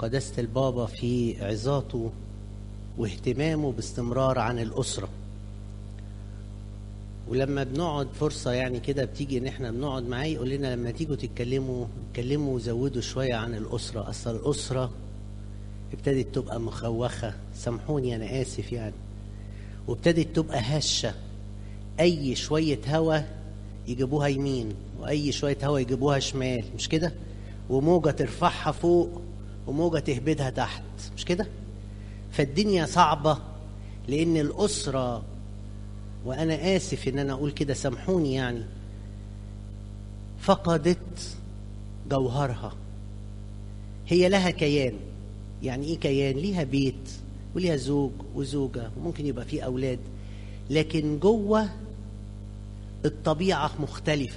قداسة البابا في عظاته واهتمامه باستمرار عن الأسرة ولما بنقعد فرصة يعني كده بتيجي إن إحنا بنقعد معاه يقول لنا لما تيجوا تتكلموا اتكلموا وزودوا شوية عن الأسرة أصل الأسرة ابتدت تبقى مخوخة سامحوني أنا آسف يعني وابتدت تبقى هشة أي شوية هوا يجيبوها يمين وأي شوية هوا يجيبوها شمال مش كده؟ وموجة ترفعها فوق وموجة تهبدها تحت مش كده؟ فالدنيا صعبة لأن الأسرة وأنا آسف إن أنا أقول كده سامحوني يعني فقدت جوهرها هي لها كيان يعني إيه كيان؟ ليها بيت وليها زوج وزوجة وممكن يبقى فيه أولاد لكن جوه الطبيعة مختلفة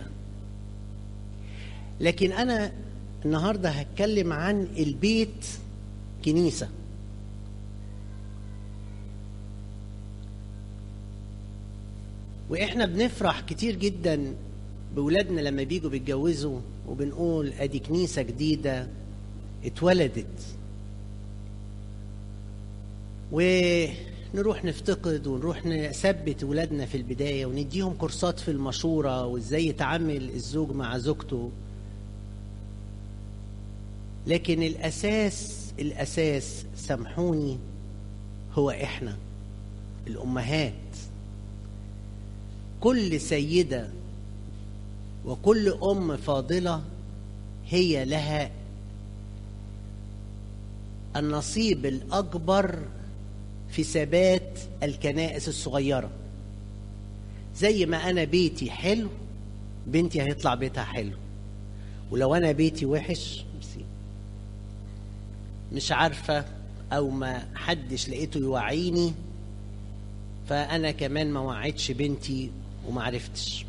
لكن أنا النهاردة هتكلم عن البيت كنيسة واحنا بنفرح كتير جدا بولادنا لما بيجوا بيتجوزوا وبنقول ادي كنيسة جديدة اتولدت ونروح نفتقد ونروح نثبت ولادنا في البداية ونديهم كورسات في المشورة وازاي يتعامل الزوج مع زوجته لكن الأساس الأساس سامحوني هو إحنا الأمهات كل سيدة وكل أم فاضلة هي لها النصيب الأكبر في ثبات الكنائس الصغيرة زي ما أنا بيتي حلو بنتي هيطلع بيتها حلو ولو أنا بيتي وحش مش عارفة أو ما حدش لقيته يوعيني فأنا كمان ما وعيتش بنتي وما عرفتش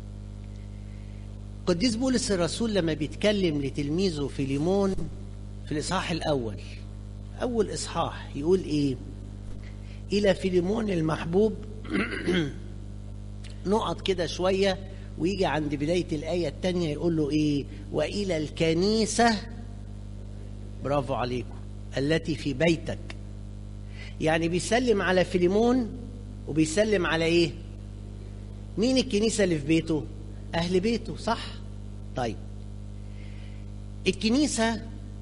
قديس بولس الرسول لما بيتكلم لتلميذه فيليمون في الإصحاح الأول أول إصحاح يقول إيه إلى فيليمون المحبوب نقط كده شوية ويجي عند بداية الآية الثانية يقول له إيه وإلى الكنيسة برافو عليكم التي في بيتك يعني بيسلم على فيليمون وبيسلم على ايه مين الكنيسه اللي في بيته اهل بيته صح طيب الكنيسه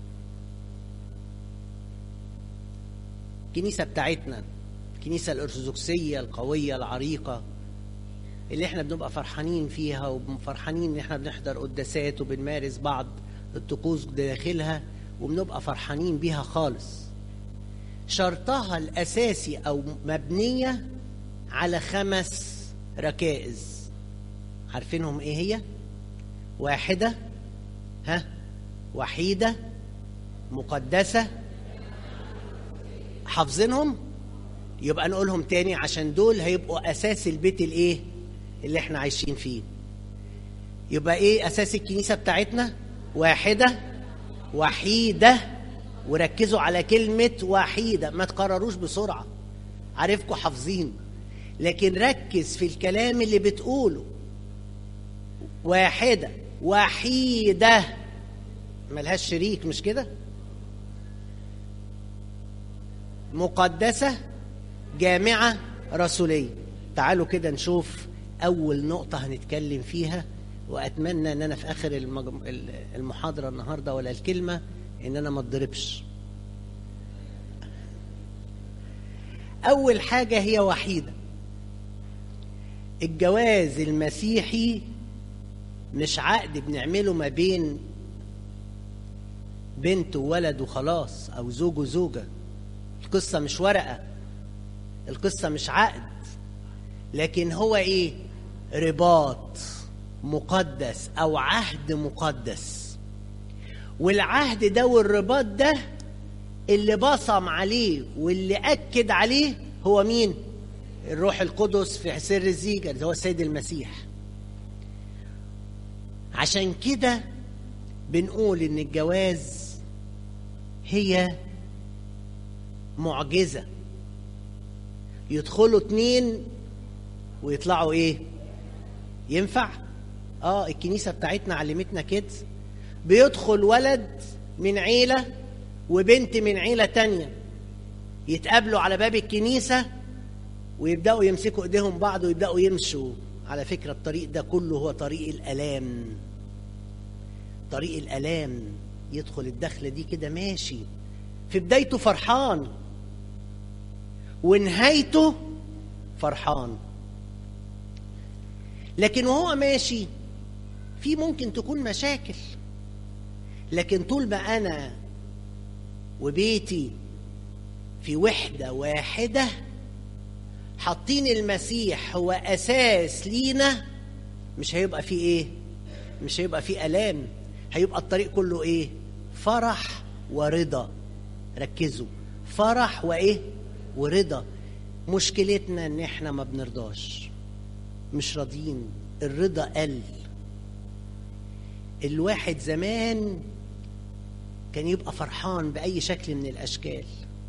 الكنيسه بتاعتنا الكنيسه الارثوذكسيه القويه العريقه اللي احنا بنبقى فرحانين فيها وفرحانين ان احنا بنحضر قداسات وبنمارس بعض الطقوس داخلها وبنبقى فرحانين بيها خالص شرطها الأساسي أو مبنية على خمس ركائز عارفينهم إيه هي؟ واحدة ها وحيدة مقدسة حافظينهم يبقى نقولهم تاني عشان دول هيبقوا أساس البيت الإيه؟ اللي إحنا عايشين فيه يبقى إيه أساس الكنيسة بتاعتنا؟ واحدة وحيدة وركزوا على كلمة وحيدة ما تقرروش بسرعة عارفكم حافظين لكن ركز في الكلام اللي بتقوله واحدة وحيدة ملهاش شريك مش كده مقدسة جامعة رسولية تعالوا كده نشوف أول نقطة هنتكلم فيها واتمنى ان انا في اخر المحاضره النهارده ولا الكلمه ان انا ما اتضربش اول حاجه هي وحيده الجواز المسيحي مش عقد بنعمله ما بين بنت وولد وخلاص او زوج وزوجه القصه مش ورقه القصه مش عقد لكن هو ايه رباط مقدس او عهد مقدس والعهد ده والرباط ده اللي بصم عليه واللي اكد عليه هو مين الروح القدس في سر الزيجة اللي هو السيد المسيح عشان كده بنقول ان الجواز هي معجزة يدخلوا اتنين ويطلعوا ايه ينفع اه الكنيسه بتاعتنا علمتنا كده بيدخل ولد من عيله وبنت من عيلة تانية يتقابلوا على باب الكنيسة ويبدأوا يمسكوا ايديهم بعض ويبدأوا يمشوا على فكرة الطريق ده كله هو طريق الآلام طريق الآلام يدخل الدخلة دي كده ماشي في بدايته فرحان ونهايته فرحان لكن وهو ماشي في ممكن تكون مشاكل لكن طول ما انا وبيتي في وحده واحده حاطين المسيح هو اساس لينا مش هيبقى في ايه مش هيبقى في الام هيبقى الطريق كله ايه فرح ورضا ركزوا فرح وايه ورضا مشكلتنا ان احنا ما بنرضاش مش راضيين الرضا قل الواحد زمان كان يبقى فرحان بأي شكل من الأشكال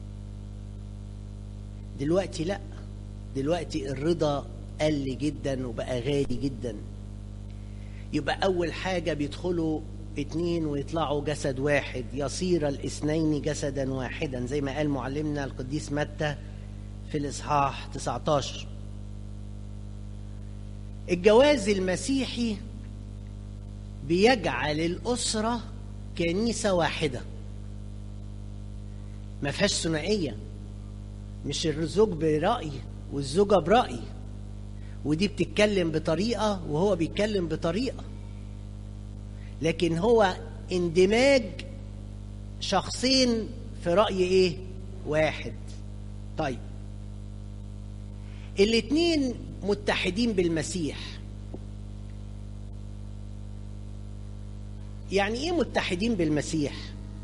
دلوقتي لا دلوقتي الرضا قل جدا وبقى غالي جدا يبقى أول حاجة بيدخلوا اتنين ويطلعوا جسد واحد يصير الاثنين جسدا واحدا زي ما قال معلمنا القديس متى في الإصحاح 19 الجواز المسيحي بيجعل الأسرة كنيسة واحدة ما فيهاش ثنائية مش الزوج برأي والزوجة برأي ودي بتتكلم بطريقة وهو بيتكلم بطريقة لكن هو اندماج شخصين في رأي ايه واحد طيب الاتنين متحدين بالمسيح يعني ايه متحدين بالمسيح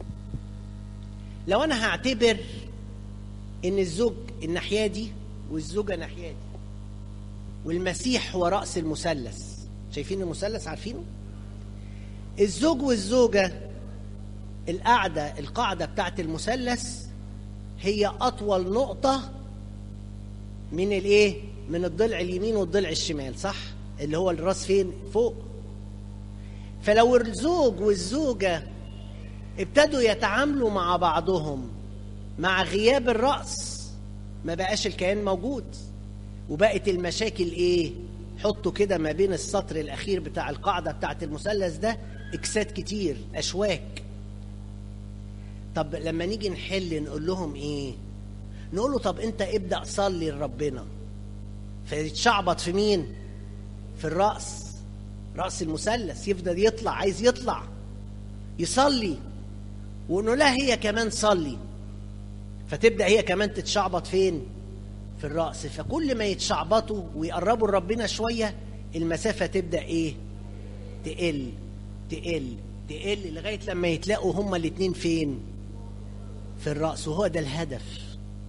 لو انا هعتبر ان الزوج الناحيه دي والزوجه ناحيه دي والمسيح هو راس المثلث شايفين المثلث عارفينه الزوج والزوجه القاعده القاعده بتاعت المثلث هي اطول نقطه من الايه من الضلع اليمين والضلع الشمال صح اللي هو الراس فين فوق فلو الزوج والزوجة ابتدوا يتعاملوا مع بعضهم مع غياب الرأس ما بقاش الكيان موجود وبقت المشاكل ايه حطوا كده ما بين السطر الأخير بتاع القاعدة بتاعت المثلث ده إكسات كتير أشواك طب لما نيجي نحل نقول لهم ايه نقول له طب انت ابدأ صلي لربنا فيتشعبط في مين في الرأس رأس المثلث يفضل يطلع عايز يطلع يصلي ونقول لها هي كمان صلي فتبدأ هي كمان تتشعبط فين في الرأس فكل ما يتشعبطوا ويقربوا لربنا شوية المسافة تبدأ ايه تقل تقل تقل لغاية لما يتلاقوا هما الاتنين فين في الرأس وهو ده الهدف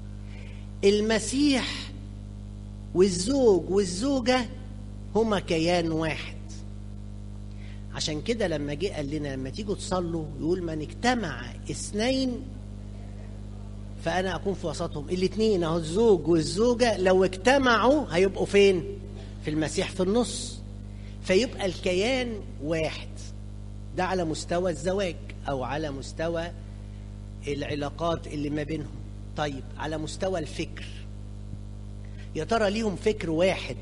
المسيح والزوج والزوجة هما كيان واحد عشان كده لما جه قال لنا لما تيجوا تصلوا يقول من اجتمع اثنين فانا اكون في وسطهم الاثنين اهو الزوج والزوجه لو اجتمعوا هيبقوا فين في المسيح في النص فيبقى الكيان واحد ده على مستوى الزواج او على مستوى العلاقات اللي ما بينهم طيب على مستوى الفكر يا ترى ليهم فكر واحد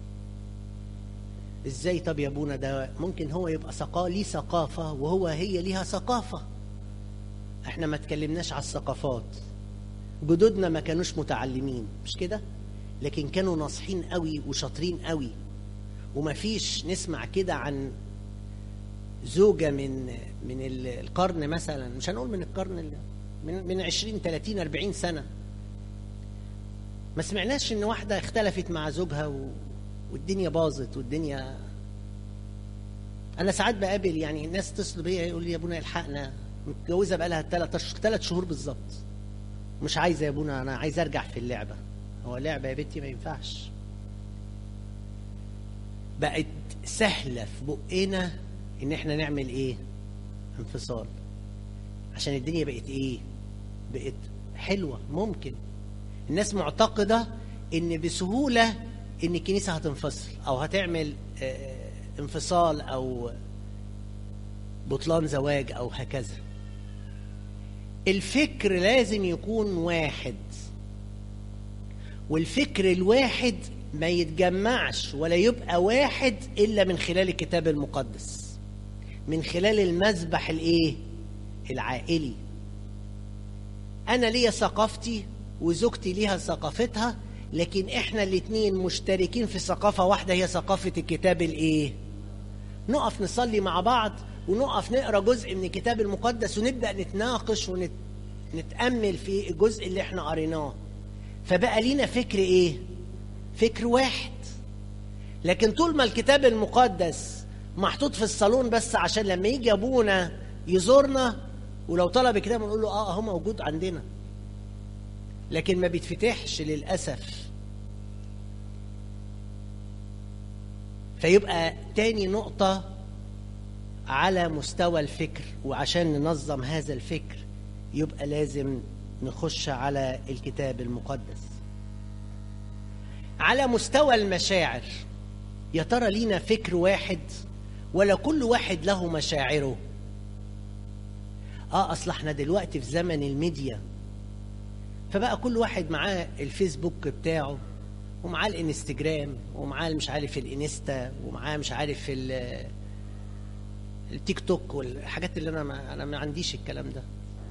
ازاي طب يا ابونا ده ممكن هو يبقى ثقافه ليه ثقافه وهو هي ليها ثقافه احنا ما تكلمناش على الثقافات جدودنا ما كانوش متعلمين مش كده لكن كانوا ناصحين قوي وشاطرين قوي وما فيش نسمع كده عن زوجة من من القرن مثلا مش هنقول من القرن من من 20 30 40 سنة ما سمعناش ان واحدة اختلفت مع زوجها و والدنيا باظت والدنيا انا ساعات بقابل يعني الناس تتصل بيا يقول لي يا ابونا الحقنا متجوزه بقى لها ثلاث ثلاث شهور بالظبط مش عايزه يا ابونا انا عايز ارجع في اللعبه هو لعبه يا بنتي ما ينفعش بقت سهله في بقنا ان احنا نعمل ايه انفصال عشان الدنيا بقت ايه بقت حلوه ممكن الناس معتقده ان بسهوله ان الكنيسه هتنفصل او هتعمل انفصال او بطلان زواج او هكذا الفكر لازم يكون واحد والفكر الواحد ما يتجمعش ولا يبقى واحد الا من خلال الكتاب المقدس من خلال المذبح الايه العائلي انا ليا ثقافتي وزوجتي ليها ثقافتها لكن احنا الاتنين مشتركين في ثقافه واحده هي ثقافه الكتاب الايه نقف نصلي مع بعض ونقف نقرا جزء من الكتاب المقدس ونبدا نتناقش ونتامل في الجزء اللي احنا قريناه فبقى لينا فكر ايه فكر واحد لكن طول ما الكتاب المقدس محطوط في الصالون بس عشان لما يجي ابونا يزورنا ولو طلب الكتاب نقول له اه هو موجود عندنا لكن ما بيتفتحش للاسف فيبقى تاني نقطة على مستوى الفكر وعشان ننظم هذا الفكر يبقى لازم نخش على الكتاب المقدس على مستوى المشاعر يا ترى لينا فكر واحد ولا كل واحد له مشاعره اه اصل احنا دلوقتي في زمن الميديا فبقى كل واحد معاه الفيسبوك بتاعه ومعاه الانستجرام ومعاه مش عارف الانستا ومعاه مش عارف ال- التيك توك والحاجات اللي انا ما انا ما عنديش الكلام ده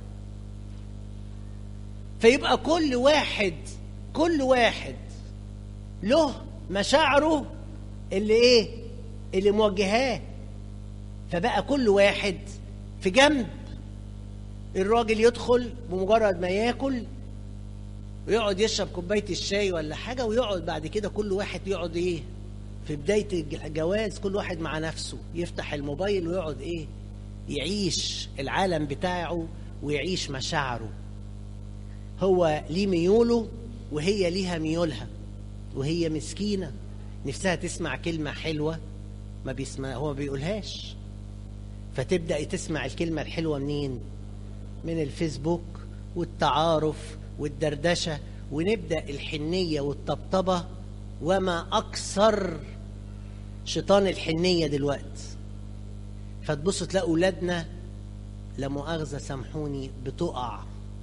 فيبقى كل واحد كل واحد له مشاعره اللي ايه اللي موجهاه فبقى كل واحد في جنب الراجل يدخل بمجرد ما ياكل ويقعد يشرب كوبايه الشاي ولا حاجه ويقعد بعد كده كل واحد يقعد ايه في بدايه الجواز كل واحد مع نفسه يفتح الموبايل ويقعد ايه يعيش العالم بتاعه ويعيش مشاعره هو ليه ميوله وهي ليها ميولها وهي مسكينه نفسها تسمع كلمه حلوه ما بيسمع هو ما بيقولهاش فتبدا تسمع الكلمه الحلوه منين من الفيسبوك والتعارف والدردشه ونبدا الحنيه والطبطبه وما اكثر شيطان الحنيه دلوقتي فتبصوا تلاقوا اولادنا لا مؤاخذه سامحوني بتقع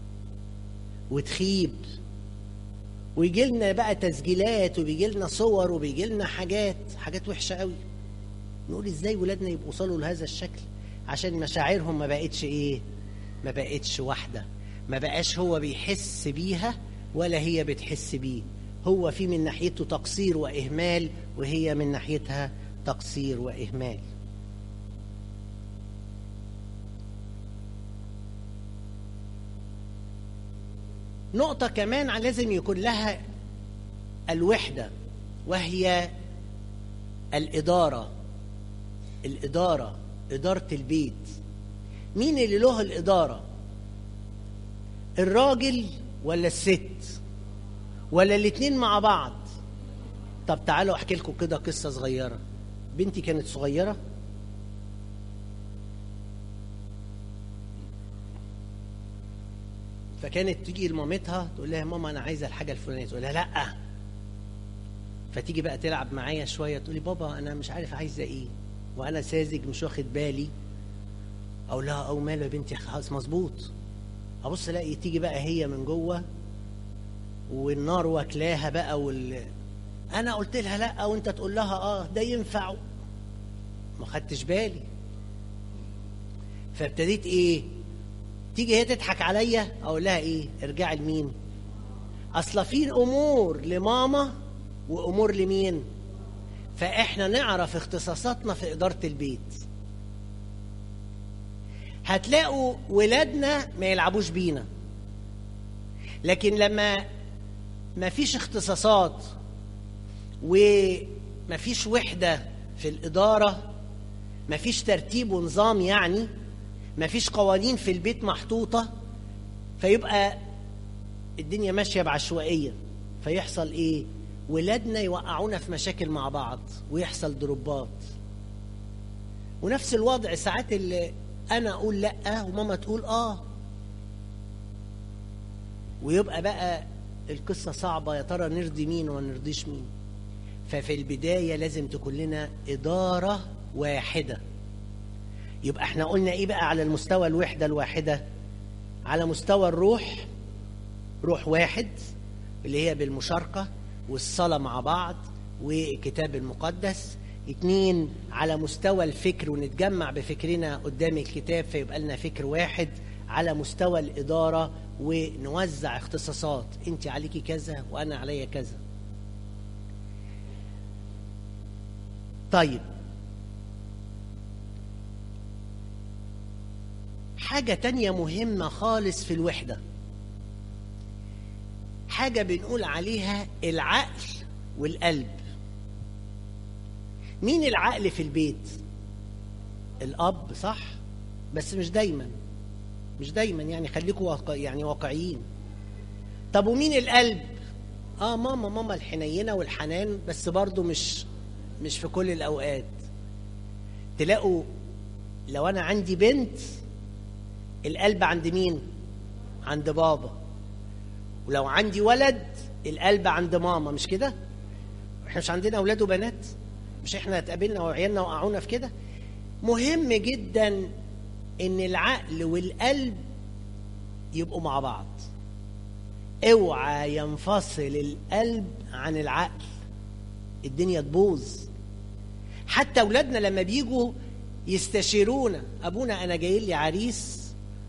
وتخيب ويجي لنا بقى تسجيلات وبيجي لنا صور وبيجي لنا حاجات حاجات وحشه قوي نقول ازاي ولادنا يبقوا وصلوا لهذا الشكل عشان مشاعرهم ما بقتش ايه ما بقتش واحده ما بقاش هو بيحس بيها ولا هي بتحس بيه هو في من ناحيته تقصير واهمال وهي من ناحيتها تقصير واهمال نقطة كمان لازم يكون لها الوحدة وهي الإدارة الإدارة إدارة البيت مين اللي له الإدارة الراجل ولا الست ولا الاتنين مع بعض طب تعالوا احكي لكم كده قصة صغيرة بنتي كانت صغيرة فكانت تيجي لمامتها تقول لها ماما انا عايزه الحاجه الفلانيه تقول لها لا فتيجي بقى تلعب معايا شويه تقول لي بابا انا مش عارف عايزه ايه وانا ساذج مش واخد بالي اقول لها او ماله يا بنتي خلاص مظبوط ابص الاقي تيجي بقى هي من جوه والنار واكلاها بقى وال انا قلت لها لا وانت تقول لها اه ده ينفع ما خدتش بالي فابتديت ايه تيجي هي تضحك عليا اقول لها ايه ارجعي لمين اصل في امور لماما وامور لمين فاحنا نعرف اختصاصاتنا في اداره البيت هتلاقوا ولادنا ما يلعبوش بينا لكن لما ما فيش اختصاصات وما فيش وحده في الاداره ما فيش ترتيب ونظام يعني ما فيش قوانين في البيت محطوطة فيبقى الدنيا ماشية بعشوائية فيحصل ايه ولادنا يوقعونا في مشاكل مع بعض ويحصل ضربات ونفس الوضع ساعات اللي انا اقول لا وماما تقول اه ويبقى بقى القصة صعبة يا ترى نرضي مين وما نرضيش مين ففي البداية لازم تكون لنا إدارة واحدة يبقى احنا قلنا ايه بقى على المستوى الوحده الواحده على مستوى الروح روح واحد اللي هي بالمشاركة والصلاة مع بعض والكتاب المقدس اتنين على مستوى الفكر ونتجمع بفكرنا قدام الكتاب فيبقى لنا فكر واحد على مستوى الإدارة ونوزع اختصاصات انت عليكي كذا وانا عليا كذا طيب حاجة تانية مهمة خالص في الوحدة حاجة بنقول عليها العقل والقلب مين العقل في البيت الأب صح بس مش دايما مش دايما يعني خليكم واقع يعني واقعيين طب ومين القلب اه ماما ماما الحنينة والحنان بس برضو مش مش في كل الأوقات تلاقوا لو أنا عندي بنت القلب عند مين عند بابا ولو عندي ولد القلب عند ماما مش كده احنا مش عندنا اولاد وبنات مش احنا اتقابلنا وعيالنا وقعونا في كده مهم جدا ان العقل والقلب يبقوا مع بعض اوعى ينفصل القلب عن العقل الدنيا تبوظ حتى اولادنا لما بيجوا يستشيرونا ابونا انا جاي لي عريس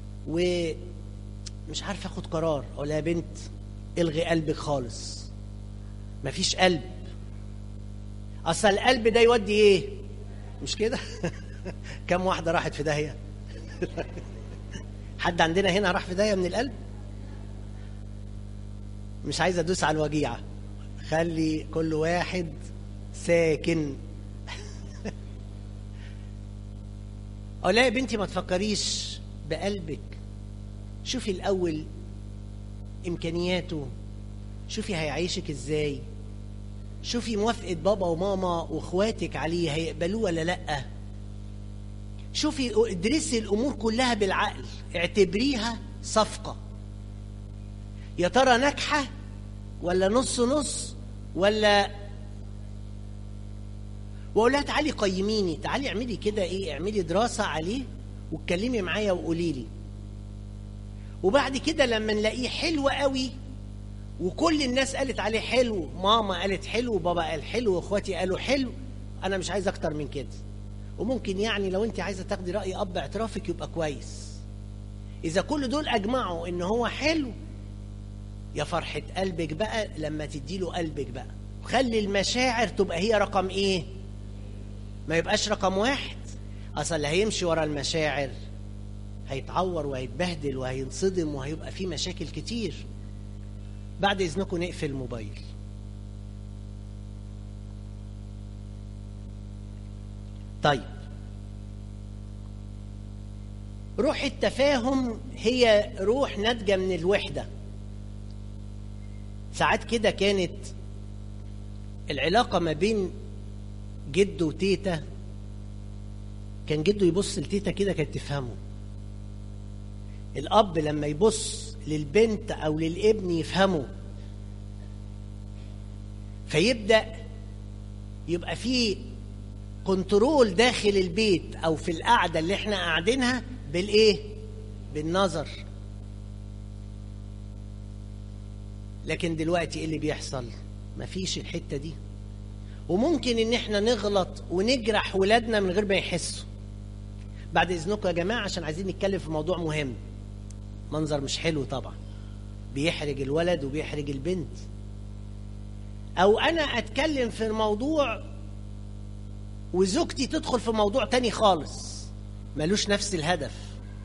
ومش عارف اخد قرار اقول يا بنت الغي قلبك خالص مفيش قلب اصل القلب ده يودي ايه مش كده كم واحده راحت في داهيه حد عندنا هنا راح في داهيه من القلب مش عايز ادوس على الوجيعه خلي كل واحد ساكن اقول لها يا بنتي ما تفكريش بقلبك شوفي الاول امكانياته شوفي هيعيشك ازاي شوفي موافقه بابا وماما واخواتك عليه هيقبلوه ولا لا شوفي ادرسي الامور كلها بالعقل اعتبريها صفقه يا ترى ناجحه ولا نص نص ولا واقول لها تعالي قيميني تعالي اعملي كده ايه اعملي دراسه عليه واتكلمي معايا وقولي لي وبعد كده لما نلاقيه حلو قوي وكل الناس قالت عليه حلو ماما قالت حلو وبابا قال حلو واخواتي قالوا حلو انا مش عايز اكتر من كده وممكن يعني لو انت عايزه تاخدي راي اب اعترافك يبقى كويس اذا كل دول اجمعوا ان هو حلو يا فرحه قلبك بقى لما تديله قلبك بقى خلي المشاعر تبقى هي رقم ايه ما يبقاش رقم واحد اصل اللي هيمشي ورا المشاعر هيتعور وهيتبهدل وهينصدم وهيبقى فيه مشاكل كتير بعد اذنكم نقفل الموبايل طيب روح التفاهم هي روح ناتجة من الوحدة ساعات كده كانت العلاقة ما بين جده وتيتا كان جده يبص لتيتا كده كانت تفهمه الأب لما يبص للبنت أو للابن يفهمه فيبدأ يبقى فيه كنترول داخل البيت أو في القعدة اللي احنا قاعدينها بالإيه؟ بالنظر لكن دلوقتي ايه اللي بيحصل؟ مفيش الحتة دي وممكن ان احنا نغلط ونجرح ولادنا من غير ما يحسوا بعد اذنكم يا جماعه عشان عايزين نتكلم في موضوع مهم منظر مش حلو طبعا بيحرج الولد وبيحرج البنت او انا اتكلم في الموضوع وزوجتي تدخل في موضوع تاني خالص ملوش نفس الهدف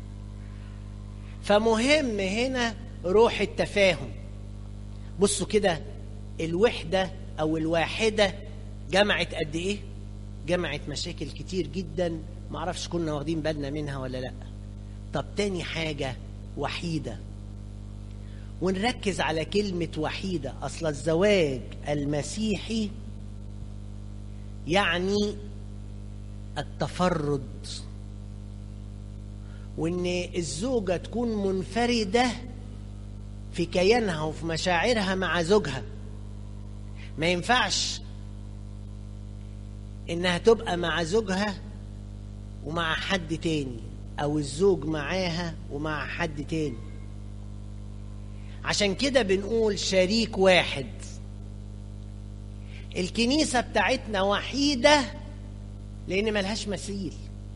فمهم هنا روح التفاهم بصوا كده الوحده او الواحده جمعت قد ايه جمعت مشاكل كتير جدا معرفش كنا واخدين بالنا منها ولا لا طب تاني حاجة وحيدة ونركز على كلمة وحيدة أصل الزواج المسيحي يعني التفرد وإن الزوجة تكون منفردة في كيانها وفي مشاعرها مع زوجها ما ينفعش انها تبقى مع زوجها ومع حد تاني او الزوج معاها ومع حد تاني عشان كده بنقول شريك واحد الكنيسة بتاعتنا وحيدة لأن ملهاش مثيل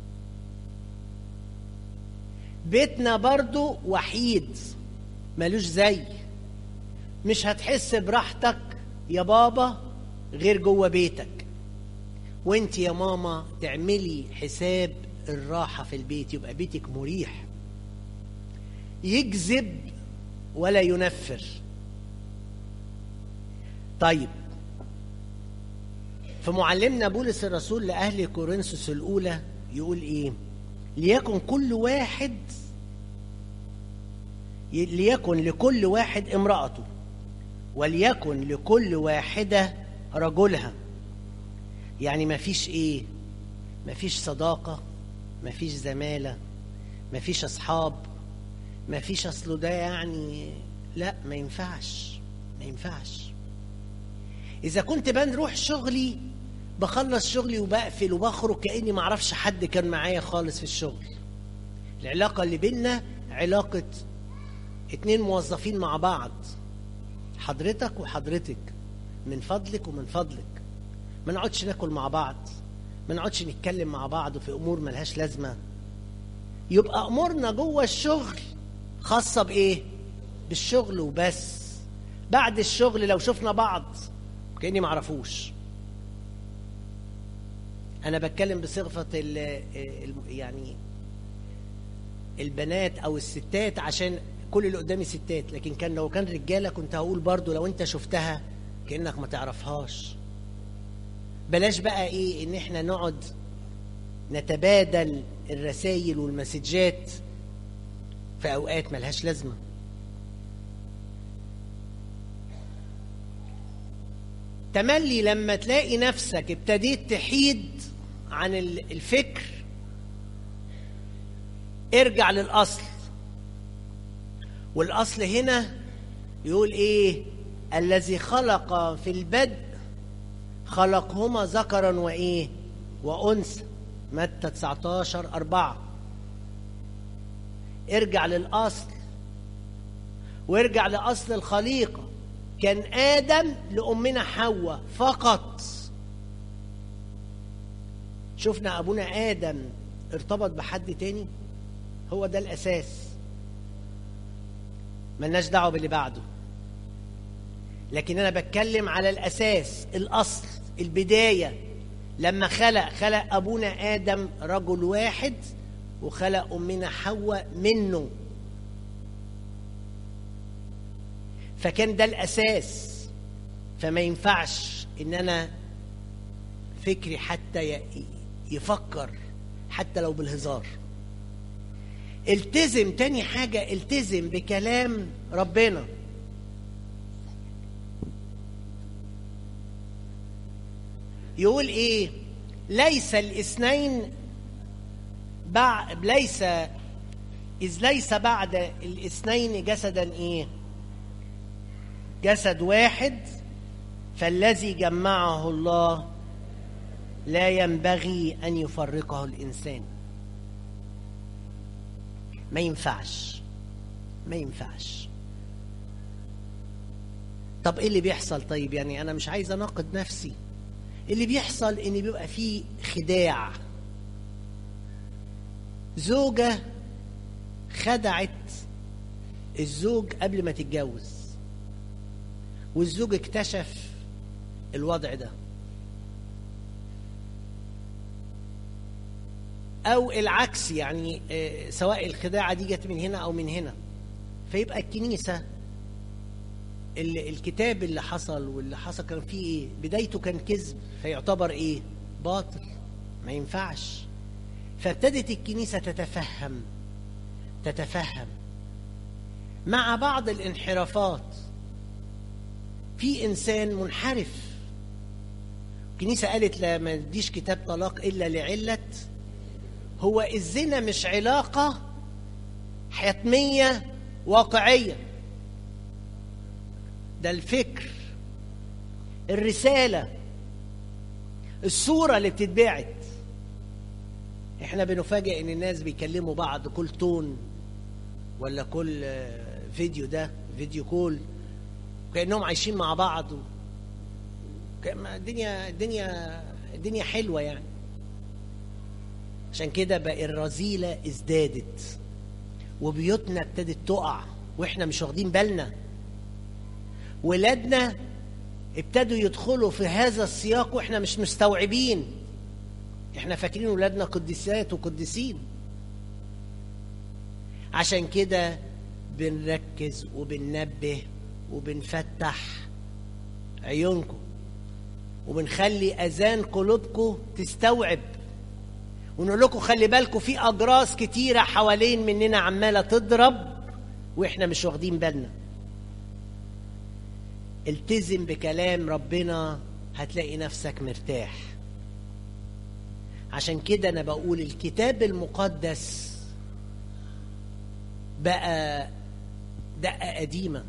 بيتنا برضو وحيد ملوش زي مش هتحس براحتك يا بابا غير جوه بيتك وانت يا ماما تعملي حساب الراحة في البيت يبقى بيتك مريح يجذب ولا ينفر طيب فمعلمنا بولس الرسول لأهل كورنثوس الأولى يقول إيه ليكن كل واحد ليكن لكل واحد امرأته وليكن لكل واحدة رجلها يعني ما فيش ايه ما فيش صداقة ما فيش زمالة ما فيش اصحاب ما فيش اصله ده يعني لا ما ينفعش ما ينفعش اذا كنت بنروح شغلي بخلص شغلي وبقفل وبخرج كاني ما اعرفش حد كان معايا خالص في الشغل العلاقه اللي بينا علاقه اتنين موظفين مع بعض حضرتك وحضرتك من فضلك ومن فضلك ما نقعدش ناكل مع بعض ما نقعدش نتكلم مع بعض في امور ملهاش لازمه يبقى امورنا جوه الشغل خاصه بايه بالشغل وبس بعد الشغل لو شفنا بعض كاني ما اعرفوش انا بتكلم بصفه ال ال يعني البنات او الستات عشان كل اللي قدامي ستات لكن كان لو كان رجاله كنت هقول برضو لو انت شفتها كانك ما تعرفهاش بلاش بقى ايه ان احنا نقعد نتبادل الرسائل والمسجات في اوقات ملهاش لازمه تملي لما تلاقي نفسك ابتديت تحيد عن الفكر ارجع للاصل والاصل هنا يقول ايه الذي خلق في البدء خلقهما ذكرا وايه وانثى متى 19 4 ارجع للاصل وارجع لاصل الخليقه كان ادم لامنا حواء فقط شفنا ابونا ادم ارتبط بحد تاني هو ده الاساس ملناش دعوه باللي بعده لكن انا بتكلم على الاساس الاصل البدايه لما خلق خلق ابونا ادم رجل واحد وخلق امنا حواء منه فكان ده الاساس فما ينفعش ان انا فكري حتى يفكر حتى لو بالهزار التزم تاني حاجة التزم بكلام ربنا يقول ايه ليس الاثنين بعد ليس إذ ليس بعد الاثنين جسدا ايه جسد واحد فالذي جمعه الله لا ينبغي ان يفرقه الانسان ما ينفعش ما ينفعش طب ايه اللي بيحصل طيب يعني انا مش عايز اناقض نفسي اللي بيحصل ان بيبقى فيه خداع زوجة خدعت الزوج قبل ما تتجوز والزوج اكتشف الوضع ده او العكس يعني سواء الخداعه دي جت من هنا او من هنا فيبقى الكنيسه الكتاب اللي حصل واللي حصل كان فيه ايه بدايته كان كذب فيعتبر ايه باطل ما ينفعش فابتدت الكنيسه تتفهم تتفهم مع بعض الانحرافات في انسان منحرف الكنيسه قالت لا ما نديش كتاب طلاق الا لعله هو الزنا مش علاقه حتميه واقعيه ده الفكر الرساله الصوره اللي بتتبعت احنا بنفاجئ ان الناس بيكلموا بعض كل تون ولا كل فيديو ده فيديو كول كانهم عايشين مع بعض الدنيا الدنيا الدنيا حلوه يعني عشان كده بقى الرذيله ازدادت وبيوتنا ابتدت تقع واحنا مش واخدين بالنا ولادنا ابتدوا يدخلوا في هذا السياق واحنا مش مستوعبين احنا فاكرين ولادنا قديسات وقديسين عشان كده بنركز وبننبه وبنفتح عيونكم وبنخلي اذان قلوبكم تستوعب ونقول لكم خلي بالكم في اجراس كتيره حوالين مننا عماله تضرب واحنا مش واخدين بالنا التزم بكلام ربنا هتلاقي نفسك مرتاح عشان كده انا بقول الكتاب المقدس بقى دقه قديمه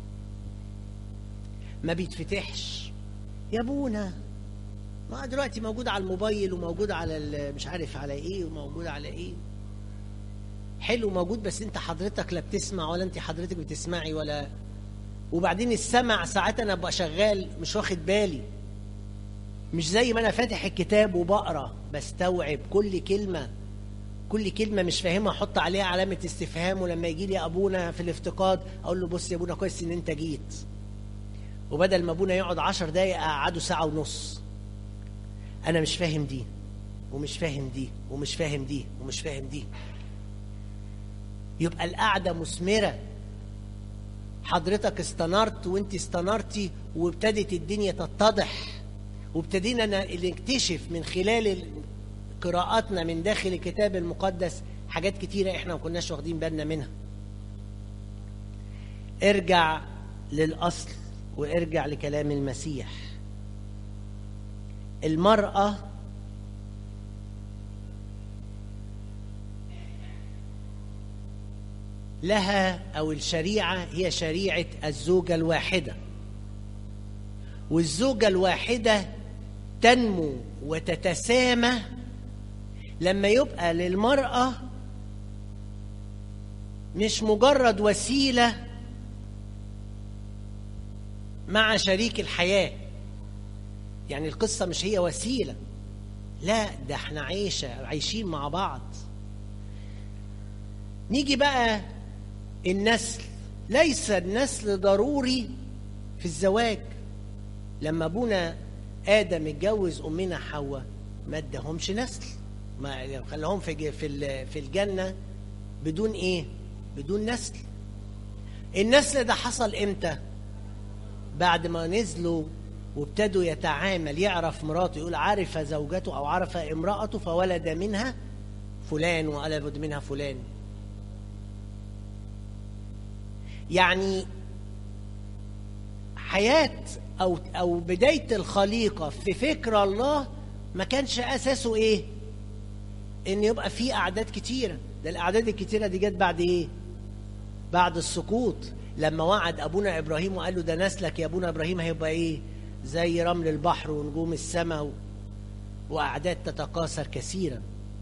ما بيتفتحش يا ابونا ما دلوقتي موجود على الموبايل وموجود على مش عارف على ايه وموجود على ايه حلو موجود بس انت حضرتك لا بتسمع ولا انت حضرتك بتسمعي ولا وبعدين السمع ساعات انا ابقى شغال مش واخد بالي مش زي ما انا فاتح الكتاب وبقرا بستوعب كل كلمه كل كلمه مش فاهمها احط عليها علامه استفهام ولما يجي لي ابونا في الافتقاد اقول له بص يا ابونا كويس ان انت جيت وبدل ما ابونا يقعد عشر دقايق اقعده ساعه ونص انا مش فاهم دي ومش فاهم دي ومش فاهم دي ومش فاهم دي يبقى القعده مثمره حضرتك استنرت وانت استنرتي وابتدت الدنيا تتضح وابتدينا نكتشف من خلال قراءاتنا من داخل الكتاب المقدس حاجات كتيرة احنا ما كناش واخدين بالنا منها ارجع للأصل وارجع لكلام المسيح المرأة لها أو الشريعة هي شريعة الزوجة الواحدة والزوجة الواحدة تنمو وتتسامى لما يبقى للمرأة مش مجرد وسيلة مع شريك الحياة يعني القصة مش هي وسيلة لا ده احنا عايشة عايشين مع بعض نيجي بقى النسل ليس النسل ضروري في الزواج لما ابونا ادم اتجوز امنا حواء ما اداهمش نسل ما خلاهم في في في الجنه بدون ايه بدون نسل النسل ده حصل امتى بعد ما نزلوا وابتدوا يتعامل يعرف مراته يقول عرف زوجته او عرف امراته فولد منها فلان وولد منها فلان يعني حياة أو أو بداية الخليقة في فكر الله ما كانش أساسه إيه؟ إن يبقى في أعداد كتيرة، ده الأعداد الكتيرة دي جت بعد إيه؟ بعد السقوط، لما وعد أبونا إبراهيم وقال له ده نسلك يا أبونا إبراهيم هيبقى إيه؟ زي رمل البحر ونجوم السماء و... وأعداد تتكاثر كثيرا.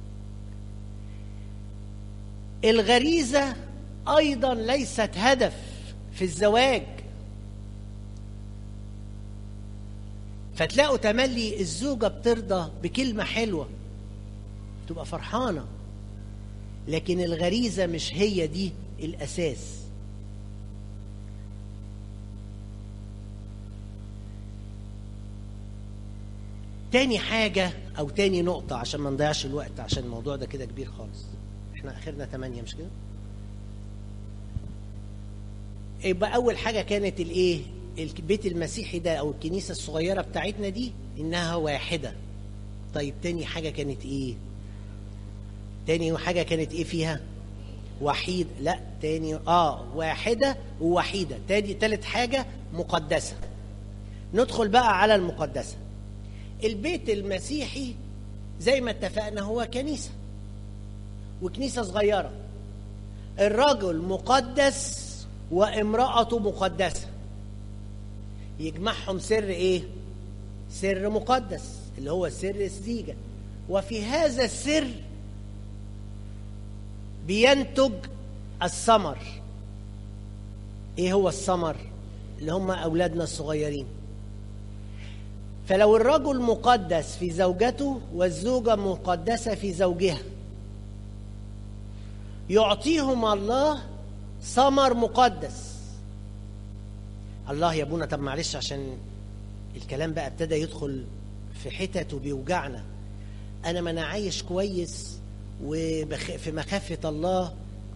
الغريزة أيضا ليست هدف في الزواج فتلاقوا تملي الزوجة بترضى بكلمة حلوة تبقى فرحانة لكن الغريزة مش هي دي الأساس تاني حاجة أو تاني نقطة عشان ما نضيعش الوقت عشان الموضوع ده كده كبير خالص احنا آخرنا تمانية مش كده؟ يبقى أول حاجة كانت الإيه؟ البيت المسيحي ده أو الكنيسة الصغيرة بتاعتنا دي إنها واحدة. طيب تاني حاجة كانت إيه؟ تاني حاجة كانت إيه فيها؟ وحيد لا تاني اه واحدة ووحيدة تاني تالت حاجة مقدسة ندخل بقى على المقدسة البيت المسيحي زي ما اتفقنا هو كنيسة وكنيسة صغيرة الرجل مقدس وامرأته مقدسة يجمعهم سر ايه سر مقدس اللي هو سر الزيجة وفي هذا السر بينتج الثمر ايه هو الثمر اللي هم اولادنا الصغيرين فلو الرجل مقدس في زوجته والزوجه مقدسه في زوجها يعطيهم الله ثمر مقدس الله يا ابونا طب معلش عشان الكلام بقى ابتدى يدخل في حتت وبيوجعنا انا ما انا عايش كويس وفي مخافه الله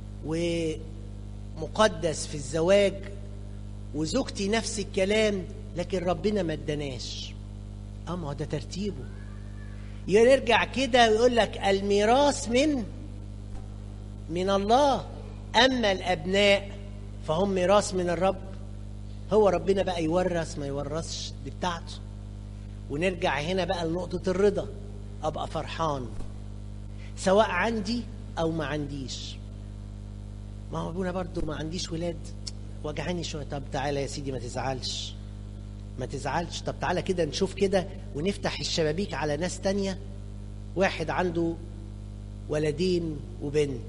ومقدس في الزواج وزوجتي نفس الكلام لكن ربنا ما اداناش اه ما هو ده ترتيبه يرجع كده ويقول لك الميراث من من الله اما الابناء فهم ميراث من الرب هو ربنا بقى يورث ما يورثش دي بتاعته ونرجع هنا بقى لنقطة الرضا أبقى فرحان سواء عندي أو ما عنديش ما هو أبونا برضو ما عنديش ولاد وجعاني شوية طب تعالى يا سيدي ما تزعلش ما تزعلش طب تعالى كده نشوف كده ونفتح الشبابيك على ناس تانية واحد عنده ولدين وبنت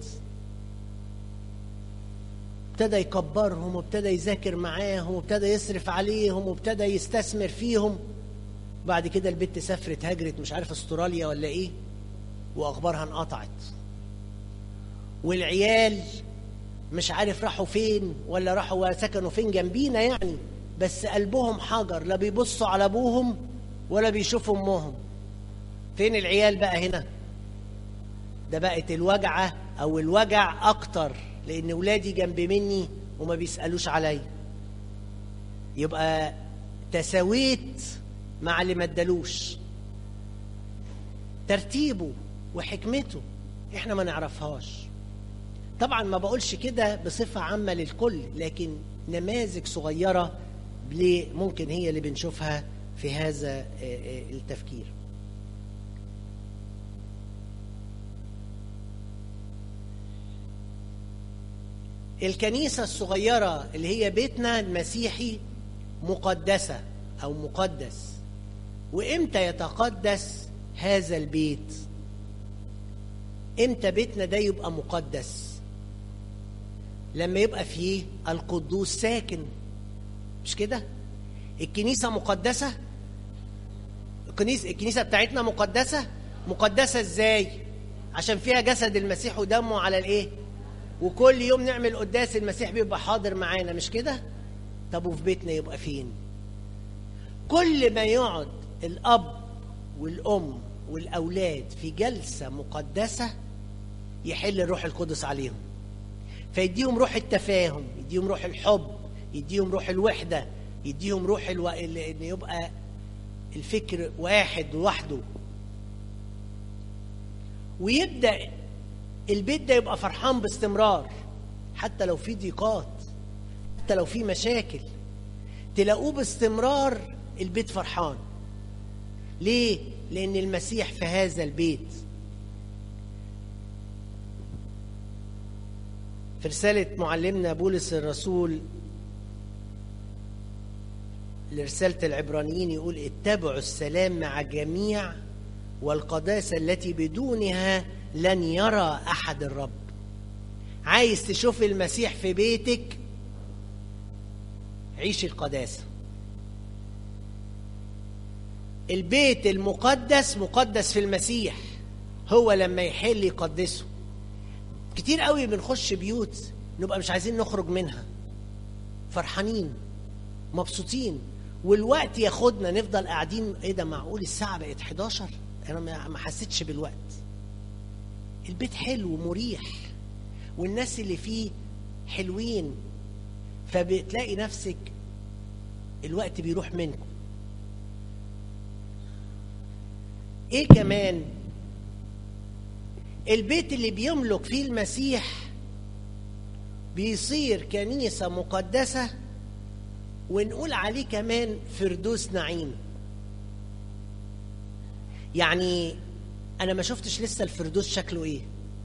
ابتدى يكبرهم وابتدى يذاكر معاهم وابتدى يصرف عليهم وابتدى يستثمر فيهم بعد كده البنت سافرت هاجرت مش عارف استراليا ولا ايه واخبارها انقطعت والعيال مش عارف راحوا فين ولا راحوا سكنوا فين جنبينا يعني بس قلبهم حجر لا بيبصوا على ابوهم ولا بيشوفوا امهم فين العيال بقى هنا ده بقت الوجعه او الوجع اكتر لان ولادي جنب مني وما بيسالوش عليا يبقى تساويت مع اللي ما ادالوش ترتيبه وحكمته احنا ما نعرفهاش طبعا ما بقولش كده بصفة عامة للكل لكن نماذج صغيرة ممكن هي اللي بنشوفها في هذا التفكير الكنيسة الصغيرة اللي هي بيتنا المسيحي مقدسة أو مقدس وإمتى يتقدس هذا البيت إمتى بيتنا ده يبقى مقدس لما يبقى فيه القدوس ساكن مش كده الكنيسة مقدسة الكنيسة, الكنيسة بتاعتنا مقدسة مقدسة ازاي عشان فيها جسد المسيح ودمه على الايه وكل يوم نعمل قداس المسيح بيبقى حاضر معانا مش كده طب وفي بيتنا يبقى فين كل ما يقعد الاب والام والاولاد في جلسه مقدسه يحل الروح القدس عليهم فيديهم روح التفاهم يديهم روح الحب يديهم روح الوحده يديهم روح الو... ان يبقى الفكر واحد لوحده ويبدا البيت ده يبقى فرحان باستمرار حتى لو في ضيقات حتى لو في مشاكل تلاقوه باستمرار البيت فرحان ليه لان المسيح في هذا البيت في رسالة معلمنا بولس الرسول لرسالة العبرانيين يقول اتبعوا السلام مع جميع والقداسة التي بدونها لن يرى أحد الرب عايز تشوف المسيح في بيتك عيش القداسة البيت المقدس مقدس في المسيح هو لما يحل يقدسه كتير قوي بنخش بيوت نبقى مش عايزين نخرج منها فرحانين مبسوطين والوقت ياخدنا نفضل قاعدين ايه ده معقول الساعه بقت 11 انا ما حسيتش بالوقت البيت حلو ومريح والناس اللي فيه حلوين فبتلاقي نفسك الوقت بيروح منكم ايه كمان البيت اللي بيملك فيه المسيح بيصير كنيسة مقدسة ونقول عليه كمان فردوس نعيم يعني أنا ما شفتش لسه الفردوس شكله إيه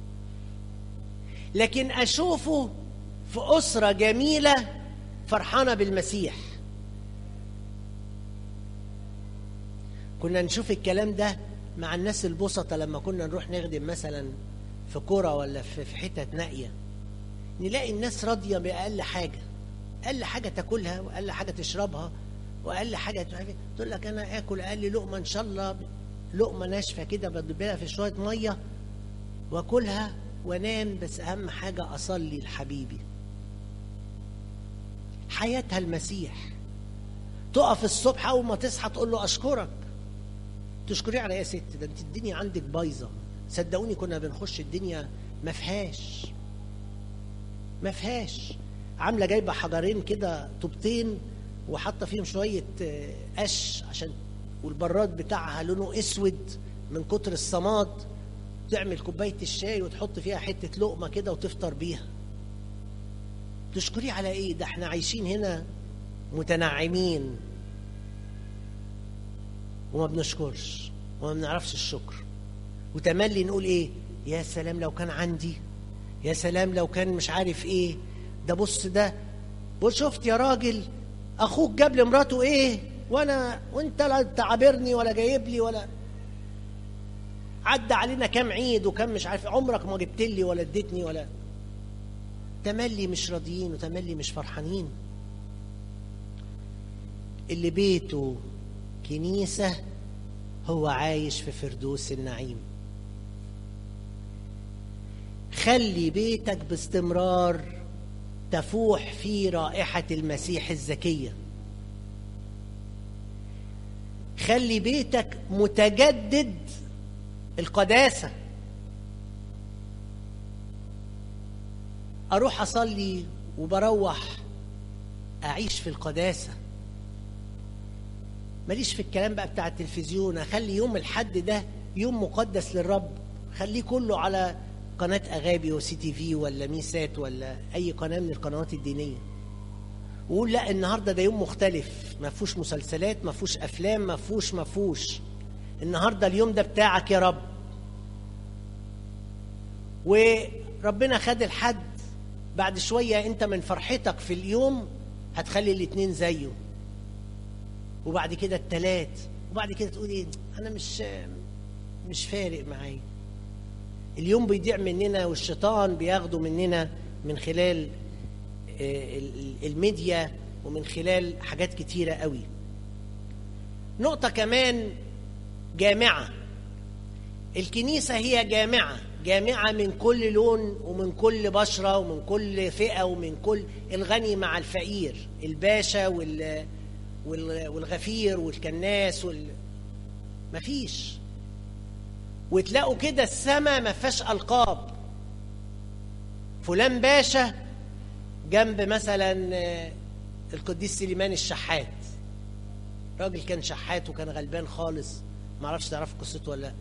لكن أشوفه في أسرة جميلة فرحانة بالمسيح كنا نشوف الكلام ده مع الناس البسطة لما كنا نروح نخدم مثلا في كرة ولا في حتت نائية نلاقي الناس راضية بأقل حاجة اقل حاجه تاكلها واقل حاجه تشربها واقل حاجه مش عارف إيه. تقول لك انا اكل اقل لقمه ان شاء الله لقمه ناشفه كده بدبلها في شويه ميه واكلها وانام بس اهم حاجه اصلي لحبيبي حياتها المسيح تقف الصبح اول ما تصحى تقول له اشكرك تشكريه على ايه يا ست ده انت الدنيا عندك بايظه صدقوني كنا بنخش الدنيا ما فيهاش ما فيهاش عامله جايبه حجرين كده طوبتين وحاطه فيهم شويه آه، قش عشان والبراد بتاعها لونه اسود من كتر الصماد تعمل كوبايه الشاي وتحط فيها حته لقمه كده وتفطر بيها تشكريه على ايه ده احنا عايشين هنا متنعمين وما بنشكرش وما بنعرفش الشكر وتملي نقول ايه يا سلام لو كان عندي يا سلام لو كان مش عارف ايه ده بص ده بص شفت يا راجل اخوك جاب لمراته ايه وانا وانت لا تعابرني ولا جايب لي ولا عدى علينا كام عيد وكم مش عارف عمرك ما جبت لي ولا اديتني ولا تملي مش راضيين وتملي مش فرحانين اللي بيته كنيسة هو عايش في فردوس النعيم خلي بيتك باستمرار تفوح فيه رائحة المسيح الزكية خلي بيتك متجدد القداسة أروح أصلي وبروح أعيش في القداسة ماليش في الكلام بقى بتاع التلفزيون أخلي يوم الحد ده يوم مقدس للرب خليه كله على قناة أغابي وسي تي في ولا ميسات ولا أي قناة من القنوات الدينية وقول لا النهاردة ده يوم مختلف ما فيهوش مسلسلات ما فيهوش أفلام ما فيهوش ما فيهوش النهاردة اليوم ده بتاعك يا رب وربنا خد الحد بعد شوية أنت من فرحتك في اليوم هتخلي الاتنين زيه وبعد كده التلات وبعد كده تقول ايه انا مش مش فارق معايا اليوم بيضيع مننا والشيطان بياخده مننا من خلال آه، ال- الميديا ومن خلال حاجات كتيرة قوي نقطة كمان جامعة الكنيسة هي جامعة جامعة من كل لون ومن كل بشرة ومن كل فئة ومن كل الغني مع الفقير الباشا وال وال- والغفير والكناس وال مفيش وتلاقوا كده السماء ما فيهاش ألقاب فلان باشا جنب مثلا آه، القديس سليمان الشحات راجل كان شحات وكان غلبان خالص ما اعرفش تعرف قصته ولا لا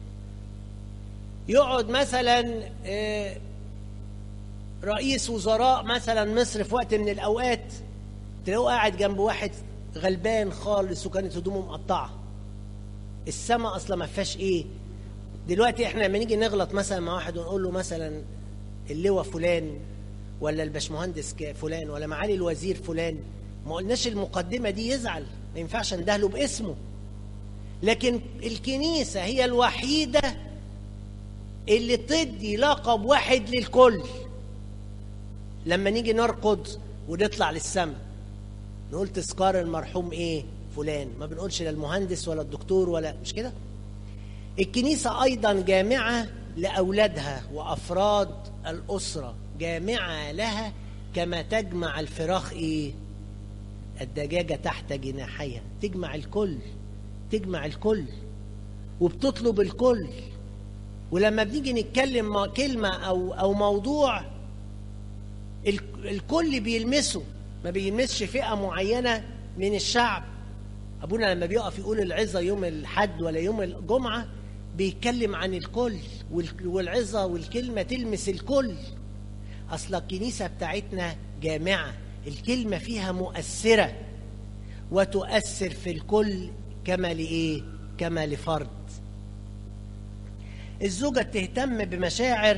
يقعد مثلا آه، رئيس وزراء مثلا مصر في وقت من الاوقات تلاقوه قاعد جنب واحد غلبان خالص وكانت هدومه مقطعه السما اصلا ما فيهاش ايه دلوقتي احنا لما نيجي نغلط مثلا مع واحد ونقول له مثلا اللواء فلان ولا الباشمهندس ك- فلان ولا معالي الوزير فلان ما قلناش المقدمه دي يزعل ما ينفعش ندهله باسمه لكن الكنيسه هي الوحيده اللي تدي لقب واحد للكل لما نيجي نرقد ونطلع للسماء نقول تذكار المرحوم ايه فلان ما بنقولش لا المهندس ولا الدكتور ولا مش كده الكنيسة أيضا جامعة لأولادها وأفراد الأسرة جامعة لها كما تجمع الفراخ إيه الدجاجة تحت جناحيها تجمع الكل تجمع الكل وبتطلب الكل ولما بنيجي نتكلم مع كلمة أو أو موضوع ال- الكل بيلمسه ما بيلمسش فئة معينة من الشعب أبونا لما بيقف يقول العظة يوم الحد ولا يوم الجمعة بيتكلم عن الكل وال- والعظة والكلمة تلمس الكل أصل الكنيسة بتاعتنا جامعة الكلمة فيها مؤثرة وتؤثر في الكل كما لإيه؟ كما لفرد الزوجة تهتم بمشاعر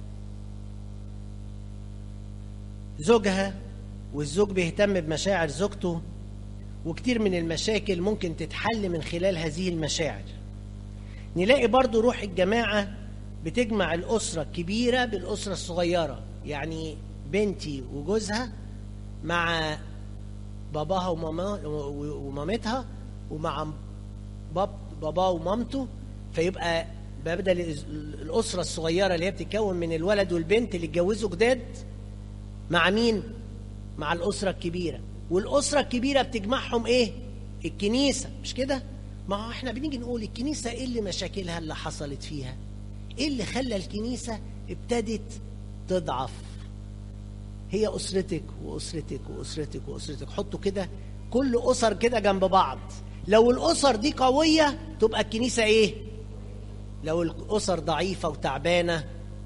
زوجها والزوج بيهتم بمشاعر زوجته وكتير من المشاكل ممكن تتحل من خلال هذه المشاعر نلاقي برضو روح الجماعة بتجمع الأسرة الكبيرة بالأسرة الصغيرة يعني بنتي وجوزها مع باباها وماما ومامتها ومع باب باباه ومامته فيبقى بدل الأسرة الصغيرة اللي هي بتتكون من الولد والبنت اللي اتجوزوا جداد مع مين؟ مع الأسرة الكبيرة والأسرة الكبيرة بتجمعهم إيه؟ الكنيسة مش كده؟ ما هو احنا بنيجي نقول الكنيسة ايه اللي مشاكلها اللي حصلت فيها؟ ايه اللي خلى الكنيسة ابتدت تضعف؟ هي أسرتك وأسرتك وأسرتك وأسرتك حطوا كده كل أسر كده جنب بعض لو الأسر دي قوية تبقى الكنيسة إيه؟ لو الأسر ضعيفة وتعبانة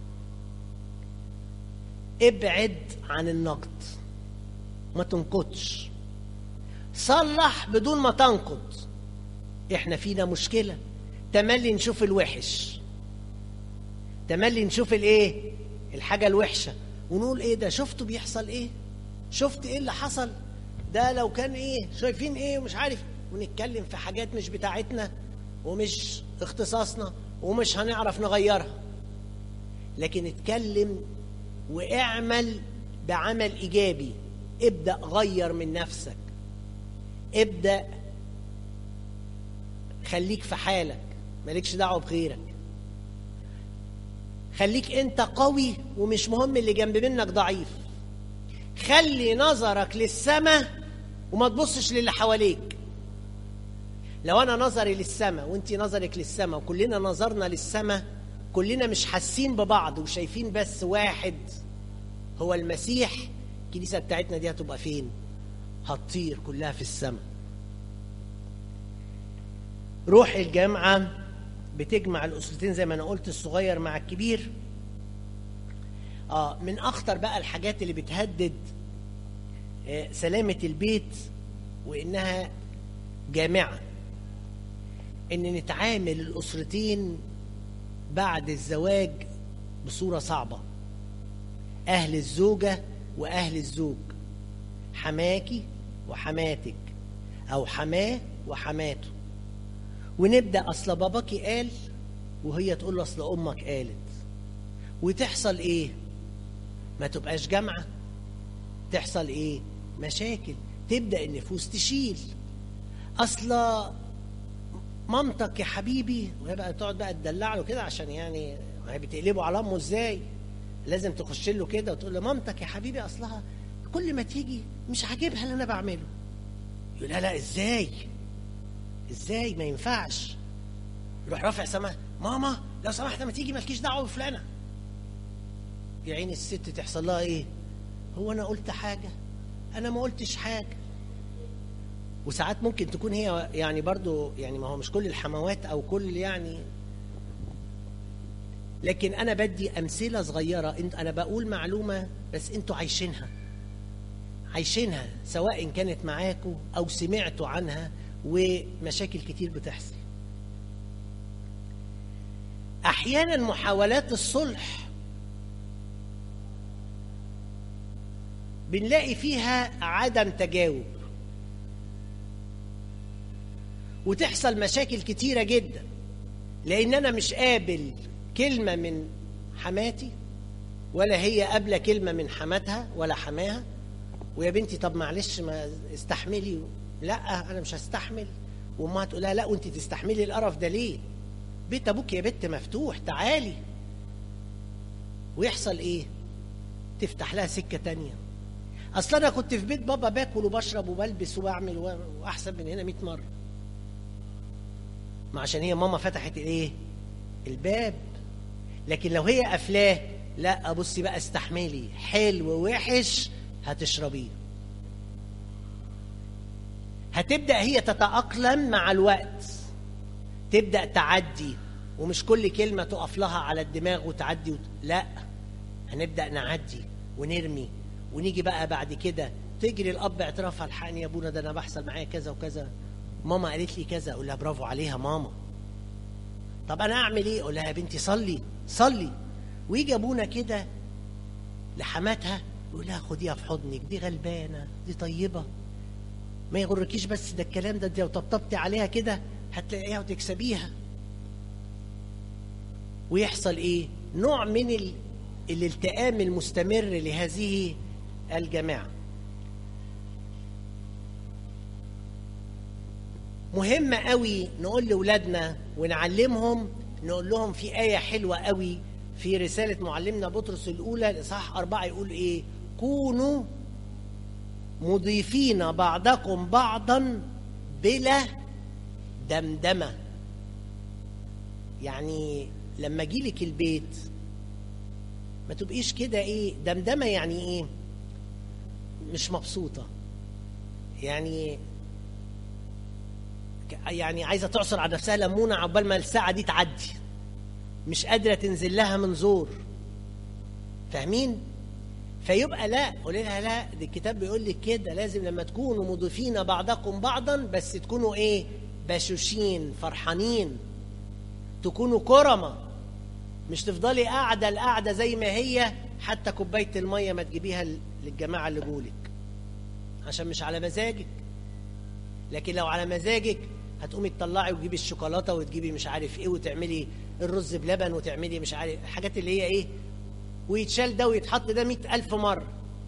ابعد عن النقد ما تنقدش صلح بدون ما تنقد احنا فينا مشكلة تملي نشوف الوحش تملي نشوف الايه الحاجة الوحشة ونقول ايه ده شفتوا بيحصل ايه شفت ايه اللي حصل ده لو كان ايه شايفين ايه ومش عارف ونتكلم في حاجات مش بتاعتنا ومش اختصاصنا ومش هنعرف نغيرها لكن اتكلم واعمل بعمل ايجابي ابدا غير من نفسك ابدا خليك في حالك مالكش دعوه بغيرك خليك انت قوي ومش مهم اللي جنب منك ضعيف خلي نظرك للسماء وما تبصش للي حواليك لو انا نظري للسماء وانت نظرك للسماء وكلنا نظرنا للسماء كلنا مش حاسين ببعض وشايفين بس واحد هو المسيح الكنيسه بتاعتنا دي هتبقى فين هتطير كلها في السماء روح الجامعه بتجمع الاسرتين زي ما انا قلت الصغير مع الكبير اه من اخطر بقى الحاجات اللي بتهدد آه سلامه البيت وانها جامعه ان نتعامل الاسرتين بعد الزواج بصوره صعبه اهل الزوجه واهل الزوج حماكي وحماتك او حماه وحماته ونبدا اصل باباكي قال وهي تقول له اصل امك قالت وتحصل ايه ما تبقاش جامعه تحصل ايه مشاكل تبدا النفوس تشيل اصل مامتك يا حبيبي وهي بقى تقعد بقى تدلع له كده عشان يعني هي بتقلبه على امه ازاي لازم تخش له كده وتقول له مامتك يا حبيبي اصلها كل ما تيجي مش عاجبها اللي انا بعمله يقول لا لا ازاي ازاي ما ينفعش يروح رافع سماعه ماما لو سمحت ما تيجي مالكيش دعوه بفلانه يا عين الست تحصل لها ايه هو انا قلت حاجه انا ما قلتش حاجه وساعات ممكن تكون هي يعني برضو يعني ما هو مش كل الحموات او كل يعني لكن انا بدي امثله صغيره انت انا بقول معلومه بس انتوا عايشينها عايشينها سواء كانت معاكم او سمعتوا عنها ومشاكل كتير بتحصل احيانا محاولات الصلح بنلاقي فيها عدم تجاوب وتحصل مشاكل كتيرة جدا لأن أنا مش قابل كلمة من حماتي ولا هي قابلة كلمة من حماتها ولا حماها ويا بنتي طب معلش ما استحملي لا أنا مش هستحمل وأمها تقول لها لا وأنت تستحملي القرف ده ليه؟ بيت أبوك يا بنت مفتوح تعالي ويحصل إيه؟ تفتح لها سكة تانية أصل أنا كنت في بيت بابا باكل وبشرب وبلبس وبعمل وأحسن من هنا 100 مرة ما عشان هي ماما فتحت الايه الباب لكن لو هي قافلاه لا بصي بقى استحملي حلو ووحش هتشربيه هتبدا هي تتاقلم مع الوقت تبدا تعدي ومش كل كلمه تقف لها على الدماغ وتعدي وت... لا هنبدا نعدي ونرمي ونيجي بقى بعد كده تجري الاب اعتراف الحقني يا ابونا ده انا بحصل معايا كذا وكذا ماما قالت لي كذا اقول لها برافو عليها ماما طب انا اعمل ايه اقول لها يا بنتي صلي صلي ويجي ابونا كده لحماتها يقول لها خديها في حضنك دي غلبانه دي طيبه ما يغركيش بس ده الكلام ده انت لو طبطبتي عليها كده هتلاقيها وتكسبيها ويحصل ايه نوع من ال... الالتئام المستمر لهذه الجماعه مهم قوي نقول لاولادنا ونعلمهم نقول لهم في آية حلوة قوي في رسالة معلمنا بطرس الأولى الإصحاح أربعة يقول إيه؟ كونوا مضيفين بعضكم بعضا بلا دمدمة يعني لما أجيلك البيت ما تبقيش كده إيه دمدمة يعني إيه؟ مش مبسوطة يعني يعني عايزه تعصر على نفسها ليمونه عقبال ما الساعه دي تعدي مش قادره تنزل لها من زور فاهمين فيبقى لا قولي لها لا دي الكتاب بيقول لك كده لازم لما تكونوا مضيفين بعضكم بعضا بس تكونوا ايه بشوشين فرحانين تكونوا كرمة مش تفضلي قاعدة القعدة زي ما هي حتى كوباية المية ما تجيبيها للجماعة اللي جولك عشان مش على مزاجك لكن لو على مزاجك هتقومي تطلعي وتجيبي الشوكولاته وتجيبي مش عارف ايه وتعملي الرز بلبن وتعملي مش عارف الحاجات اللي هي ايه ويتشال ده ويتحط ده مئة ألف مرة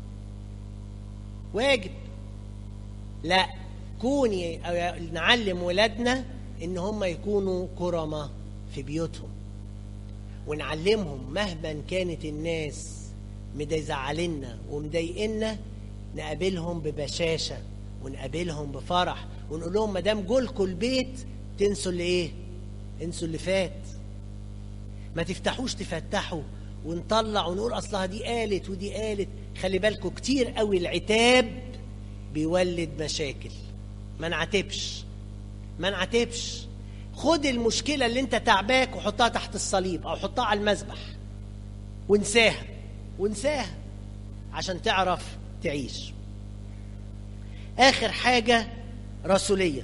واجب لا كوني أو نعلم ولادنا ان هم يكونوا كرمة في بيوتهم ونعلمهم مهما كانت الناس مزعلنا ومضايقنا نقابلهم ببشاشه ونقابلهم بفرح ونقول لهم ما دام جولكوا البيت تنسوا اللي ايه؟ انسوا اللي فات. ما تفتحوش تفتحوا ونطلع ونقول اصلها دي قالت ودي قالت خلي بالكوا كتير قوي العتاب بيولد مشاكل. ما نعاتبش ما نعاتبش خد المشكلة اللي انت تعباك وحطها تحت الصليب او حطها على المذبح وانساها وانساها عشان تعرف تعيش آخر حاجة رسولية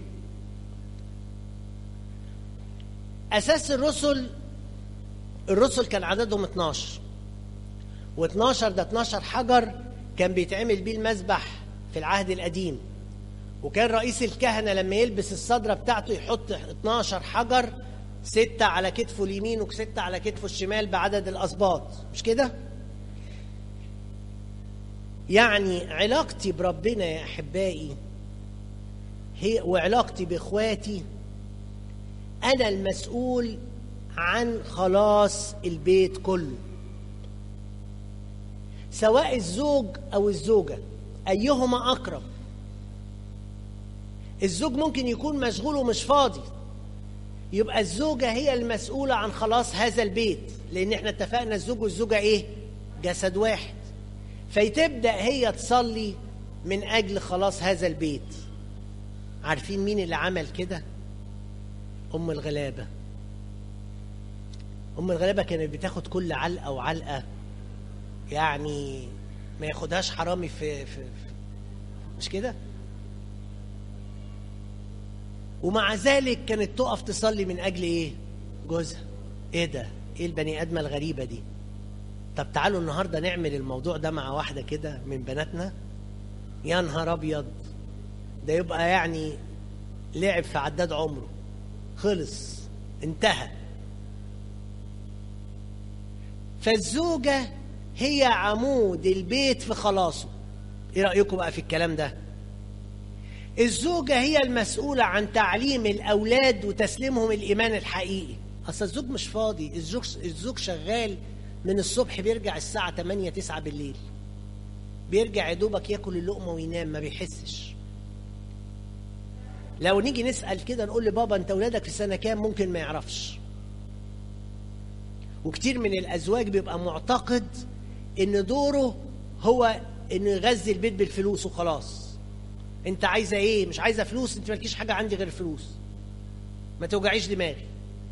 أساس الرسل الرسل كان عددهم 12 و12 ده 12 حجر كان بيتعمل بيه المذبح في العهد القديم وكان رئيس الكهنة لما يلبس الصدرة بتاعته يحط 12 حجر ستة على كتفه اليمين وستة على كتفه الشمال بعدد الأسباط مش كده؟ يعني علاقتي بربنا يا احبائي هي وعلاقتي باخواتي انا المسؤول عن خلاص البيت كله سواء الزوج او الزوجه ايهما اقرب الزوج ممكن يكون مشغول ومش فاضي يبقى الزوجه هي المسؤوله عن خلاص هذا البيت لان احنا اتفقنا الزوج والزوجه ايه جسد واحد فتبدا هي تصلي من اجل خلاص هذا البيت عارفين مين اللي عمل كده ام الغلابه ام الغلابه كانت بتاخد كل علقه وعلقه يعني ما ياخدهاش حرامي في, في, في مش كده ومع ذلك كانت تقف تصلي من اجل ايه جوزها ايه ده ايه البني ادمه الغريبه دي طب تعالوا النهارده نعمل الموضوع ده مع واحده كده من بناتنا يا نهار ابيض ده يبقى يعني لعب في عداد عمره خلص انتهى فالزوجة هي عمود البيت في خلاصه ايه رأيكم بقى في الكلام ده الزوجة هي المسؤولة عن تعليم الأولاد وتسليمهم الإيمان الحقيقي أصل الزوج مش فاضي الزوج, الزوج شغال من الصبح بيرجع الساعة 8 9 بالليل بيرجع يا دوبك ياكل اللقمة وينام ما بيحسش لو نيجي نسأل كده نقول لبابا انت ولادك في سنة كام ممكن ما يعرفش وكتير من الأزواج بيبقى معتقد ان دوره هو انه يغذي البيت بالفلوس وخلاص انت عايزه ايه مش عايزه فلوس انت مالكيش حاجه عندي غير فلوس ما توجعيش دماغي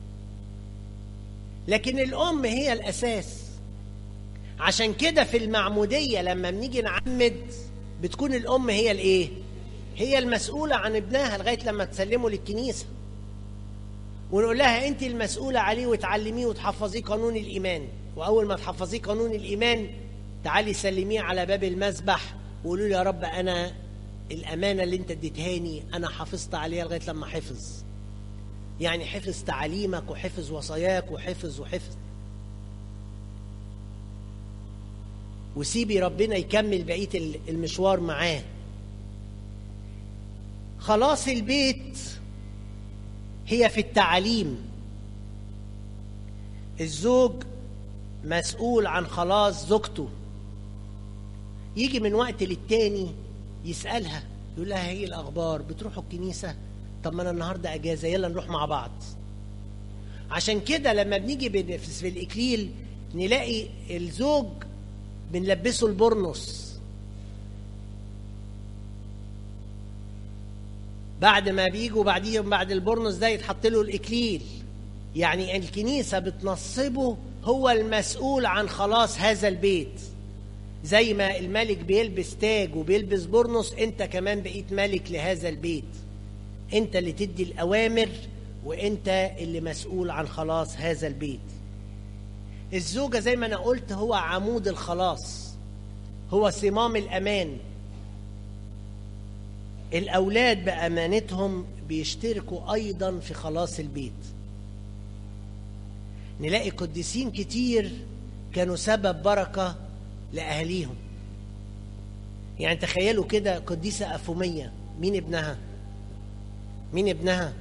لكن الام هي الاساس عشان كده في المعموديه لما بنيجي نعمد بتكون الام هي الايه هي المسؤوله عن ابنها لغايه لما تسلمه للكنيسه ونقول لها انت المسؤوله عليه وتعلميه وتحفظيه قانون الايمان واول ما تحفظيه قانون الايمان تعالي سلميه على باب المسبح وقولوا له يا رب انا الامانه اللي انت اديتهاني انا حافظت عليها لغايه لما حفظ يعني حفظ تعاليمك وحفظ وصاياك وحفظ وحفظ وسيبي ربنا يكمل بقيه المشوار معاه خلاص البيت هي في التعليم الزوج مسؤول عن خلاص زوجته يجي من وقت للتاني يسألها يقول لها هي الأخبار بتروحوا الكنيسة طب ما أنا النهاردة أجازة يلا نروح مع بعض عشان كده لما بنيجي بن- في الإكليل نلاقي الزوج بنلبسه البرنس بعد ما بيجوا بعديهم بعد البرنس ده يتحط له الإكليل يعني الكنيسة بتنصبه هو المسؤول عن خلاص هذا البيت زي ما الملك بيلبس تاج وبيلبس برنس انت كمان بقيت ملك لهذا البيت انت اللي تدي الأوامر وانت اللي مسؤول عن خلاص هذا البيت الزوجة زي ما أنا قلت هو عمود الخلاص هو صمام الأمان الأولاد بأمانتهم بيشتركوا أيضا في خلاص البيت نلاقي قديسين كتير كانوا سبب بركة لأهليهم يعني تخيلوا كده قديسة أفومية مين ابنها مين ابنها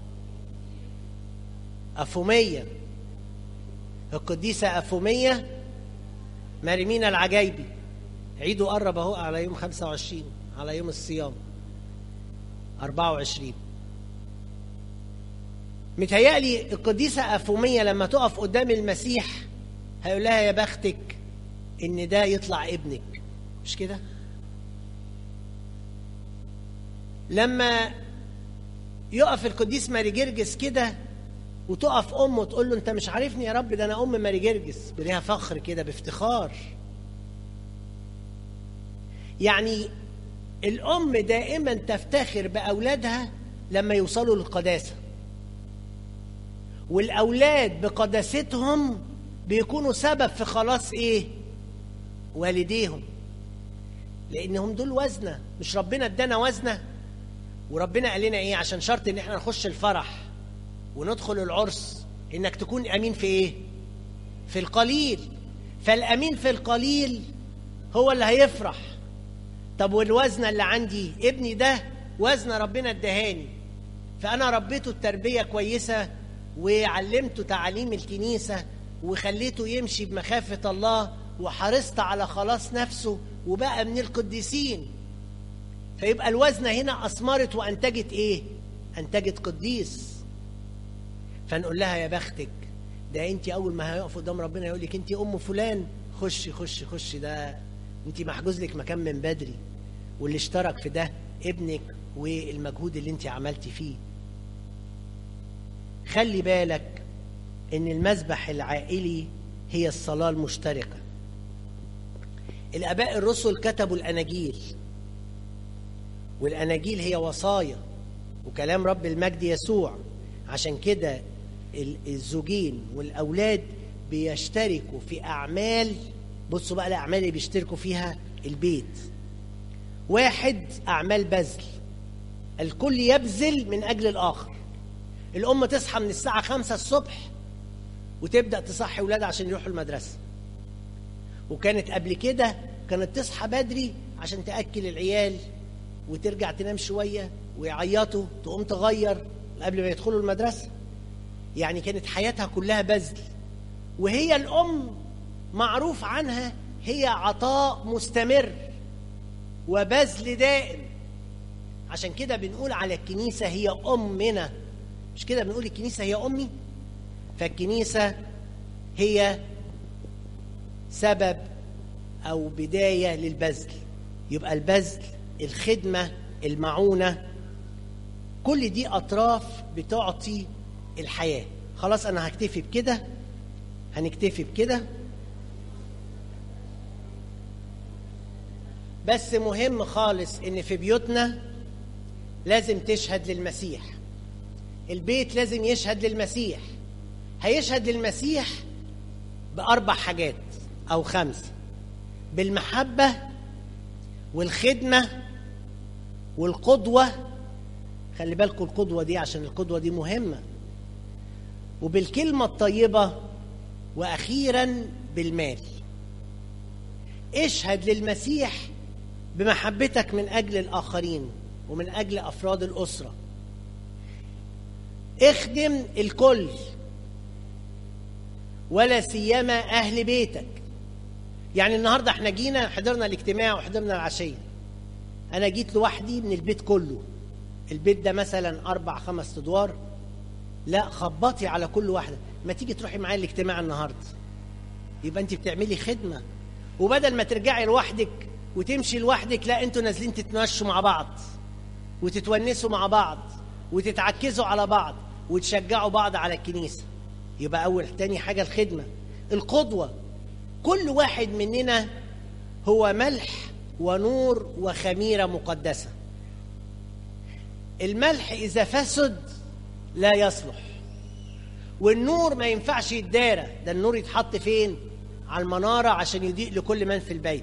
أفومية القديسة أفومية مريمينا العجايبي عيده قرب اهو على يوم 25 على يوم الصيام 24 متهيألي القديسة أفومية لما تقف قدام المسيح هيقول لها يا بختك إن ده يطلع ابنك مش كده؟ لما يقف القديس ماري جرجس كده وتقف امه تقول له انت مش عارفني يا رب ده انا ام ماري جرجس بليها فخر كده بافتخار يعني الام دائما تفتخر باولادها لما يوصلوا للقداسه والاولاد بقداستهم بيكونوا سبب في خلاص ايه والديهم لانهم دول وزنه مش ربنا ادانا وزنه وربنا قال لنا ايه عشان شرط ان احنا نخش الفرح وندخل العرس انك تكون امين في ايه في القليل فالامين في القليل هو اللي هيفرح طب والوزنه اللي عندي ابني ده وزنه ربنا ادهاني فانا ربيته التربيه كويسه وعلمته تعاليم الكنيسه وخليته يمشي بمخافه الله وحرصت على خلاص نفسه وبقى من القديسين فيبقى الوزنه هنا اثمرت وانتجت ايه انتجت قديس فنقول لها يا بختك ده انت اول ما هيقف قدام ربنا يقول لك انت ام فلان خشي خشي خشي ده انت محجوز لك مكان من بدري واللي اشترك في ده ابنك والمجهود اللي انت عملتي فيه خلي بالك ان المذبح العائلي هي الصلاه المشتركه الاباء الرسل كتبوا الاناجيل والاناجيل هي وصايا وكلام رب المجد يسوع عشان كده الزوجين والاولاد بيشتركوا في اعمال بصوا بقى الاعمال اللي بيشتركوا فيها البيت واحد اعمال بذل الكل يبذل من اجل الاخر الام تصحى من الساعه خمسة الصبح وتبدا تصحي ولادها عشان يروحوا المدرسه وكانت قبل كده كانت تصحى بدري عشان تاكل العيال وترجع تنام شويه ويعيطوا تقوم تغير قبل ما يدخلوا المدرسه يعني كانت حياتها كلها بذل وهي الام معروف عنها هي عطاء مستمر وبذل دائم عشان كده بنقول على الكنيسه هي امنا مش كده بنقول الكنيسه هي امي فالكنيسه هي سبب او بدايه للبذل يبقى البذل الخدمه المعونه كل دي اطراف بتعطي الحياه خلاص انا هكتفي بكده هنكتفي بكده بس مهم خالص ان في بيوتنا لازم تشهد للمسيح البيت لازم يشهد للمسيح هيشهد للمسيح باربع حاجات او خمسه بالمحبه والخدمه والقدوه خلي بالكم القدوه دي عشان القدوه دي مهمه وبالكلمه الطيبه واخيرا بالمال اشهد للمسيح بمحبتك من اجل الاخرين ومن اجل افراد الاسره اخدم الكل ولا سيما اهل بيتك يعني النهارده احنا جينا حضرنا الاجتماع وحضرنا العشيه انا جيت لوحدي من البيت كله البيت ده مثلا اربع خمس ادوار لا خبطي على كل واحده ما تيجي تروحي معايا الاجتماع النهارده يبقى انت بتعملي خدمه وبدل ما ترجعي لوحدك وتمشي لوحدك لا انتوا نازلين تتمشوا مع بعض وتتونسوا مع بعض وتتعكزوا على بعض وتشجعوا بعض على الكنيسه يبقى اول تاني حاجه الخدمه القدوه كل واحد مننا هو ملح ونور وخميره مقدسه الملح اذا فسد لا يصلح والنور ما ينفعش يتدارى ده النور يتحط فين على المناره عشان يضيء لكل من في البيت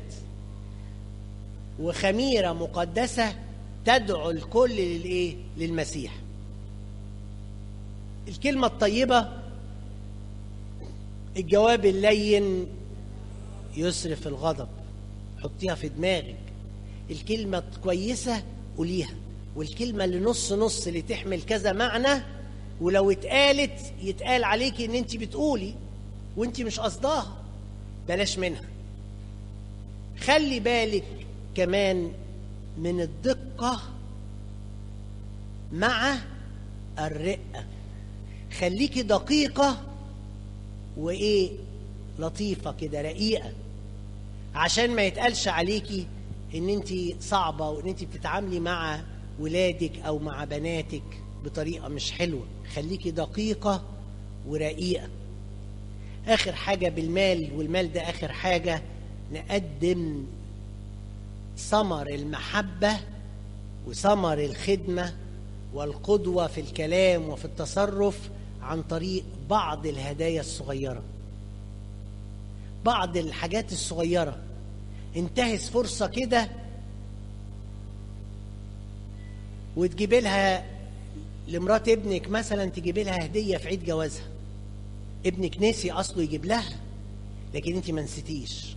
وخميره مقدسه تدعو الكل للايه للمسيح الكلمه الطيبه الجواب اللين يصرف الغضب حطيها في دماغك الكلمه الكويسه قوليها والكلمه اللي نص نص اللي تحمل كذا معنى ولو اتقالت يتقال عليكي ان انت بتقولي وانت مش قصداها بلاش منها خلي بالك كمان من الدقة مع الرقة خليكي دقيقة وإيه لطيفة كده رقيقة عشان ما يتقالش عليكي إن أنت صعبة وإن أنت بتتعاملي مع ولادك أو مع بناتك بطريقة مش حلوة خليكي دقيقة ورقيقة آخر حاجة بالمال والمال ده آخر حاجة نقدم ثمر المحبة وثمر الخدمة والقدوة في الكلام وفي التصرف عن طريق بعض الهدايا الصغيرة بعض الحاجات الصغيرة انتهز فرصة كده وتجيب لها لمرات ابنك مثلا تجيب لها هدية في عيد جوازها ابنك نسي أصله يجيب لها لكن انت ما نسيتيش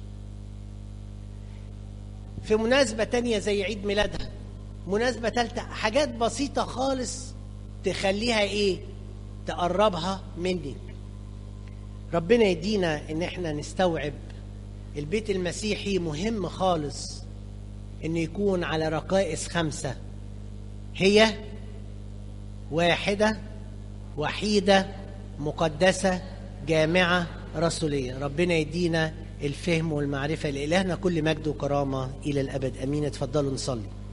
في مناسبة تانية زي عيد ميلادها مناسبة تالتة حاجات بسيطة خالص تخليها ايه تقربها منك ربنا يدينا ان احنا نستوعب البيت المسيحي مهم خالص انه يكون على رقائص خمسة هي واحدة وحيدة مقدسة جامعة رسولية ربنا يدينا الفهم والمعرفة لإلهنا كل مجد وكرامة إلى الأبد أمين اتفضلوا نصلي